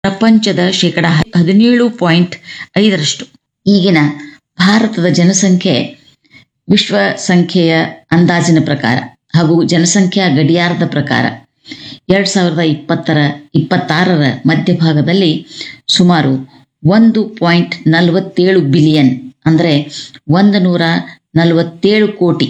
ಪ್ರಪಂಚದ ಶೇಕಡ ಹದಿನೇಳು ಪಾಯಿಂಟ್ ಐದರಷ್ಟು ಈಗಿನ ಭಾರತದ ಜನಸಂಖ್ಯೆ ವಿಶ್ವ ಸಂಖ್ಯೆಯ ಅಂದಾಜಿನ ಪ್ರಕಾರ ಹಾಗೂ ಜನಸಂಖ್ಯಾ ಗಡಿಯಾರದ ಪ್ರಕಾರ ಎರಡ್ ಸಾವಿರದ ಇಪ್ಪತ್ತರ ಇಪ್ಪತ್ತಾರರ ಮಧ್ಯಭಾಗದಲ್ಲಿ ಸುಮಾರು ಒಂದು ಪಾಯಿಂಟ್ ನಲವತ್ತೇಳು ಬಿಲಿಯನ್ ಅಂದರೆ ಒಂದು ನೂರ ನಲವತ್ತೇಳು ಕೋಟಿ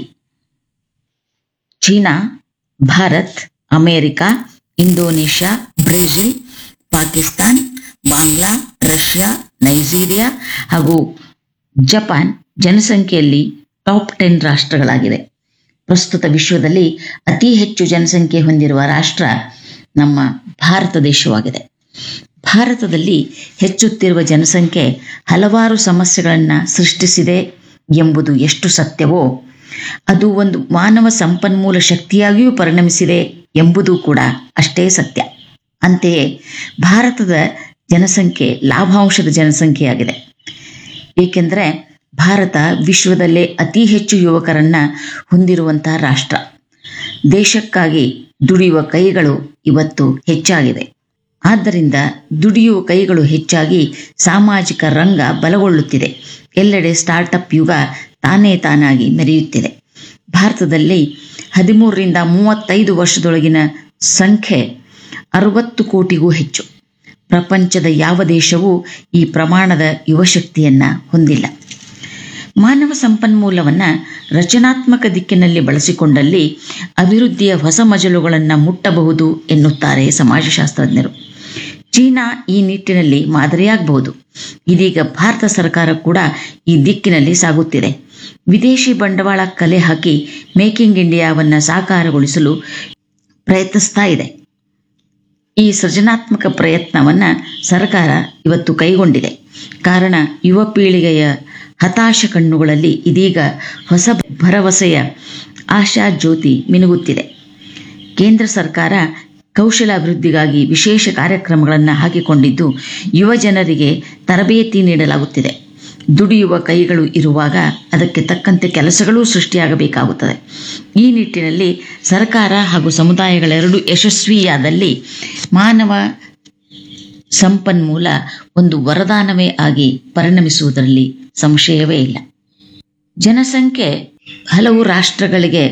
China Bharat America Indonesia Brazil Pakistan Bangla Russia Nigeria ಹಾಗೂ ಜಪಾನ್ ಜನಸಂಖ್ಯೆಯಲ್ಲಿ ಟಾಪ್ ಟೆನ್ ರಾಷ್ಟ್ರಗಳಾಗಿವೆ ಪ್ರಸ್ತುತ ವಿಶ್ವದಲ್ಲಿ ಅತಿ ಹೆಚ್ಚು ಜನಸಂಖ್ಯೆ ಹೊಂದಿರುವ ರಾಷ್ಟ್ರ ನಮ್ಮ ಭಾರತ ದೇಶವಾಗಿದೆ ಭಾರತದಲ್ಲಿ ಹೆಚ್ಚುತ್ತಿರುವ ಜನಸಂಖ್ಯೆ ಹಲವಾರು ಸಮಸ್ಯೆಗಳನ್ನು ಸೃಷ್ಟಿಸಿದೆ ಎಂಬುದು ಎಷ್ಟು ಸತ್ಯವೋ ಅದು ಒಂದು ಮಾನವ ಸಂಪನ್ಮೂಲ ಶಕ್ತಿಯಾಗಿಯೂ ಪರಿಣಮಿಸಿದೆ ಎಂಬುದು ಕೂಡ ಅಷ್ಟೇ ಸತ್ಯ ಅಂತೆಯೇ ಭಾರತದ ಜನಸಂಖ್ಯೆ ಲಾಭಾಂಶದ ಜನಸಂಖ್ಯೆಯಾಗಿದೆ ಏಕೆಂದರೆ ಭಾರತ ವಿಶ್ವದಲ್ಲೇ ಅತಿ ಹೆಚ್ಚು ಯುವಕರನ್ನ ಹೊಂದಿರುವಂತಹ ರಾಷ್ಟ್ರ ದೇಶಕ್ಕಾಗಿ ದುಡಿಯುವ ಕೈಗಳು ಇವತ್ತು ಹೆಚ್ಚಾಗಿವೆ ಆದ್ದರಿಂದ ದುಡಿಯುವ ಕೈಗಳು ಹೆಚ್ಚಾಗಿ ಸಾಮಾಜಿಕ ರಂಗ ಬಲಗೊಳ್ಳುತ್ತಿದೆ ಎಲ್ಲೆಡೆ ಸ್ಟಾರ್ಟಪ್ ಯುಗ ತಾನೇ ತಾನಾಗಿ ಮೆರೆಯುತ್ತಿದೆ ಭಾರತದಲ್ಲಿ ಹದಿಮೂರರಿಂದ ಮೂವತ್ತೈದು ವರ್ಷದೊಳಗಿನ ಸಂಖ್ಯೆ ಅರವತ್ತು ಕೋಟಿಗೂ ಹೆಚ್ಚು ಪ್ರಪಂಚದ ಯಾವ ದೇಶವೂ ಈ ಪ್ರಮಾಣದ ಯುವಶಕ್ತಿಯನ್ನ ಹೊಂದಿಲ್ಲ ಮಾನವ ಸಂಪನ್ಮೂಲವನ್ನ ರಚನಾತ್ಮಕ ದಿಕ್ಕಿನಲ್ಲಿ ಬಳಸಿಕೊಂಡಲ್ಲಿ ಅಭಿವೃದ್ಧಿಯ ಹೊಸ ಮಜಲುಗಳನ್ನು ಮುಟ್ಟಬಹುದು ಎನ್ನುತ್ತಾರೆ ಸಮಾಜಶಾಸ್ತ್ರಜ್ಞರು ಚೀನಾ ಈ ನಿಟ್ಟಿನಲ್ಲಿ ಮಾದರಿಯಾಗಬಹುದು ಇದೀಗ ಭಾರತ ಸರ್ಕಾರ ಕೂಡ ಈ ದಿಕ್ಕಿನಲ್ಲಿ ಸಾಗುತ್ತಿದೆ ವಿದೇಶಿ ಬಂಡವಾಳ ಕಲೆ ಹಾಕಿ ಮೇಕಿಂಗ್ ಇಂಡಿಯಾವನ್ನ ಸಾಕಾರಗೊಳಿಸಲು ಪ್ರಯತ್ನಿಸ್ತಾ ಇದೆ ಈ ಸೃಜನಾತ್ಮಕ ಪ್ರಯತ್ನವನ್ನ ಸರ್ಕಾರ ಇವತ್ತು ಕೈಗೊಂಡಿದೆ ಕಾರಣ ಯುವ ಪೀಳಿಗೆಯ ಹತಾಶ ಕಣ್ಣುಗಳಲ್ಲಿ ಇದೀಗ ಹೊಸ ಭರವಸೆಯ ಆಶಾ ಜ್ಯೋತಿ ಮಿನುಗುತ್ತಿದೆ ಕೇಂದ್ರ ಸರ್ಕಾರ ಕೌಶಲ ಅಭಿವೃದ್ಧಿಗಾಗಿ ವಿಶೇಷ ಕಾರ್ಯಕ್ರಮಗಳನ್ನು ಹಾಕಿಕೊಂಡಿದ್ದು ಯುವ ಜನರಿಗೆ ತರಬೇತಿ ನೀಡಲಾಗುತ್ತಿದೆ ದುಡಿಯುವ ಕೈಗಳು ಇರುವಾಗ ಅದಕ್ಕೆ ತಕ್ಕಂತೆ ಕೆಲಸಗಳೂ ಸೃಷ್ಟಿಯಾಗಬೇಕಾಗುತ್ತದೆ ಈ ನಿಟ್ಟಿನಲ್ಲಿ ಸರ್ಕಾರ ಹಾಗೂ ಸಮುದಾಯಗಳೆರಡೂ ಯಶಸ್ವಿಯಾದಲ್ಲಿ ಮಾನವ ಸಂಪನ್ಮೂಲ ಒಂದು ವರದಾನವೇ ಆಗಿ ಪರಿಣಮಿಸುವುದರಲ್ಲಿ ಸಂಶಯವೇ ಇಲ್ಲ ಜನಸಂಖ್ಯೆ ಹಲವು ರಾಷ್ಟ್ರಗಳಿಗೆ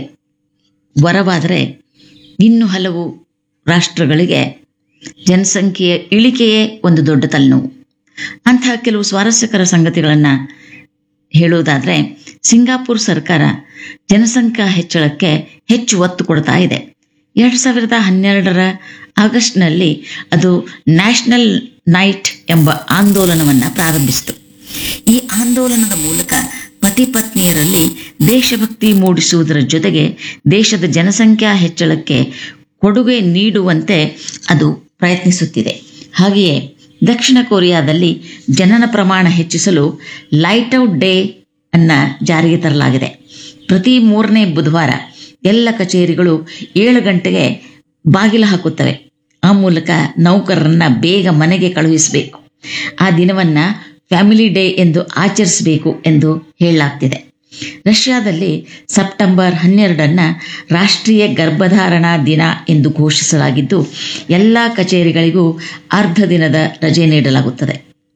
ವರವಾದರೆ ಇನ್ನು ಹಲವು ರಾಷ್ಟ್ರಗಳಿಗೆ ಜನಸಂಖ್ಯೆಯ ಇಳಿಕೆಯೇ ಒಂದು ದೊಡ್ಡ ತಲೆನೋವು ಅಂತಹ ಕೆಲವು ಸ್ವಾರಸ್ಯಕರ ಸಂಗತಿಗಳನ್ನು ಹೇಳುವುದಾದರೆ ಸಿಂಗಾಪುರ್ ಸರ್ಕಾರ ಜನಸಂಖ್ಯಾ ಹೆಚ್ಚಳಕ್ಕೆ ಹೆಚ್ಚು ಒತ್ತು ಕೊಡ್ತಾ ಇದೆ ಎರಡು ಸಾವಿರದ ಹನ್ನೆರಡರ ಆಗಸ್ಟ್ನಲ್ಲಿ ಅದು ನ್ಯಾಷನಲ್ ನೈಟ್ ಎಂಬ ಆಂದೋಲನವನ್ನು ಪ್ರಾರಂಭಿಸಿತು ಈ ಆಂದೋಲನದ ಮೂಲಕ ಪತಿ ಪತ್ನಿಯರಲ್ಲಿ ದೇಶಭಕ್ತಿ ಮೂಡಿಸುವುದರ ಜೊತೆಗೆ ದೇಶದ ಜನಸಂಖ್ಯಾ ಹೆಚ್ಚಳಕ್ಕೆ ಕೊಡುಗೆ ನೀಡುವಂತೆ ಅದು ಪ್ರಯತ್ನಿಸುತ್ತಿದೆ ಹಾಗೆಯೇ ದಕ್ಷಿಣ ಕೊರಿಯಾದಲ್ಲಿ ಜನನ ಪ್ರಮಾಣ ಹೆಚ್ಚಿಸಲು ಲೈಟ್ ಔಟ್ ಡೇ ಅನ್ನ ಜಾರಿಗೆ ತರಲಾಗಿದೆ ಪ್ರತಿ ಮೂರನೇ ಬುಧವಾರ ಎಲ್ಲ ಕಚೇರಿಗಳು ಏಳು ಗಂಟೆಗೆ ಬಾಗಿಲು ಹಾಕುತ್ತವೆ ಆ ಮೂಲಕ ನೌಕರರನ್ನ ಬೇಗ ಮನೆಗೆ ಕಳುಹಿಸಬೇಕು ಆ ದಿನವನ್ನ ಫ್ಯಾಮಿಲಿ ಡೇ ಎಂದು ಆಚರಿಸಬೇಕು ಎಂದು ಹೇಳಲಾಗ್ತಿದೆ ರಷ್ಯಾದಲ್ಲಿ ಸೆಪ್ಟೆಂಬರ್ ಹನ್ನೆರಡನ್ನ ರಾಷ್ಟ್ರೀಯ ಗರ್ಭಧಾರಣಾ ದಿನ ಎಂದು ಘೋಷಿಸಲಾಗಿದ್ದು ಎಲ್ಲ ಕಚೇರಿಗಳಿಗೂ ಅರ್ಧ ದಿನದ ರಜೆ ನೀಡಲಾಗುತ್ತದೆ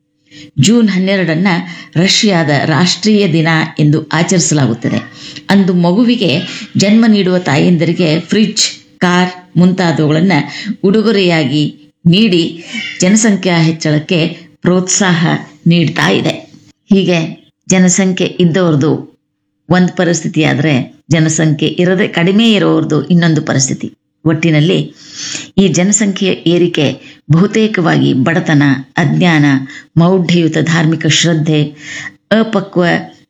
ಜೂನ್ ಹನ್ನೆರಡನ್ನ ರಷ್ಯಾದ ರಾಷ್ಟ್ರೀಯ ದಿನ ಎಂದು ಆಚರಿಸಲಾಗುತ್ತದೆ ಅಂದು ಮಗುವಿಗೆ ಜನ್ಮ ನೀಡುವ ತಾಯಂದಿರಿಗೆ ಫ್ರಿಡ್ಜ್ ಕಾರ್ ಮುಂತಾದವುಗಳನ್ನು ಉಡುಗೊರೆಯಾಗಿ ನೀಡಿ ಜನಸಂಖ್ಯಾ ಹೆಚ್ಚಳಕ್ಕೆ ಪ್ರೋತ್ಸಾಹ ನೀಡ್ತಾ ಇದೆ ಹೀಗೆ ಜನಸಂಖ್ಯೆ ಇದ್ದವ್ರದ್ದು ಒಂದು ಪರಿಸ್ಥಿತಿ ಆದರೆ ಜನಸಂಖ್ಯೆ ಇರದೆ ಕಡಿಮೆ ಇರೋರ್ದು ಇನ್ನೊಂದು ಪರಿಸ್ಥಿತಿ ಒಟ್ಟಿನಲ್ಲಿ ಈ ಜನಸಂಖ್ಯೆಯ ಏರಿಕೆ ಬಹುತೇಕವಾಗಿ ಬಡತನ ಅಜ್ಞಾನ ಮೌಢ್ಯಯುತ ಧಾರ್ಮಿಕ ಶ್ರದ್ಧೆ ಅಪಕ್ವ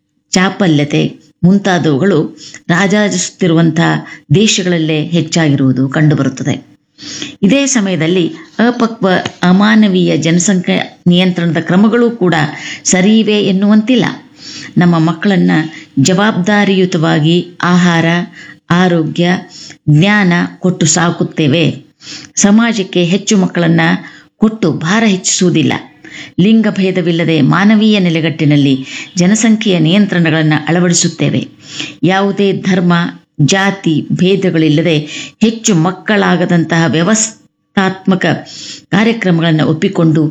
ಚಾಪಲ್ಯತೆ ಮುಂತಾದವುಗಳು ರಾಜಾಜಿಸುತ್ತಿರುವಂತಹ ದೇಶಗಳಲ್ಲೇ ಹೆಚ್ಚಾಗಿರುವುದು ಕಂಡುಬರುತ್ತದೆ ಇದೇ ಸಮಯದಲ್ಲಿ ಅಪಕ್ವ ಅಮಾನವೀಯ ಜನಸಂಖ್ಯೆ ನಿಯಂತ್ರಣದ ಕ್ರಮಗಳು ಕೂಡ ಸರಿಯಿವೆ ಎನ್ನುವಂತಿಲ್ಲ ನಮ್ಮ ಮಕ್ಕಳನ್ನ ಜವಾಬ್ದಾರಿಯುತವಾಗಿ ಆಹಾರ ಆರೋಗ್ಯ ಜ್ಞಾನ ಕೊಟ್ಟು ಸಾಕುತ್ತೇವೆ ಸಮಾಜಕ್ಕೆ ಹೆಚ್ಚು ಮಕ್ಕಳನ್ನ ಕೊಟ್ಟು ಭಾರ ಹೆಚ್ಚಿಸುವುದಿಲ್ಲ ಲಿಂಗ ಭೇದವಿಲ್ಲದೆ ಮಾನವೀಯ ನೆಲೆಗಟ್ಟಿನಲ್ಲಿ ಜನಸಂಖ್ಯೆಯ ನಿಯಂತ್ರಣಗಳನ್ನು ಅಳವಡಿಸುತ್ತೇವೆ ಯಾವುದೇ ಧರ್ಮ ಜಾತಿ ಭೇದಗಳಿಲ್ಲದೆ ಹೆಚ್ಚು ಮಕ್ಕಳಾಗದಂತಹ ವ್ಯವಸ್ ಕಾರ್ಯಕ್ರಮಗಳನ್ನು ಒಪ್ಪಿಕೊಂಡು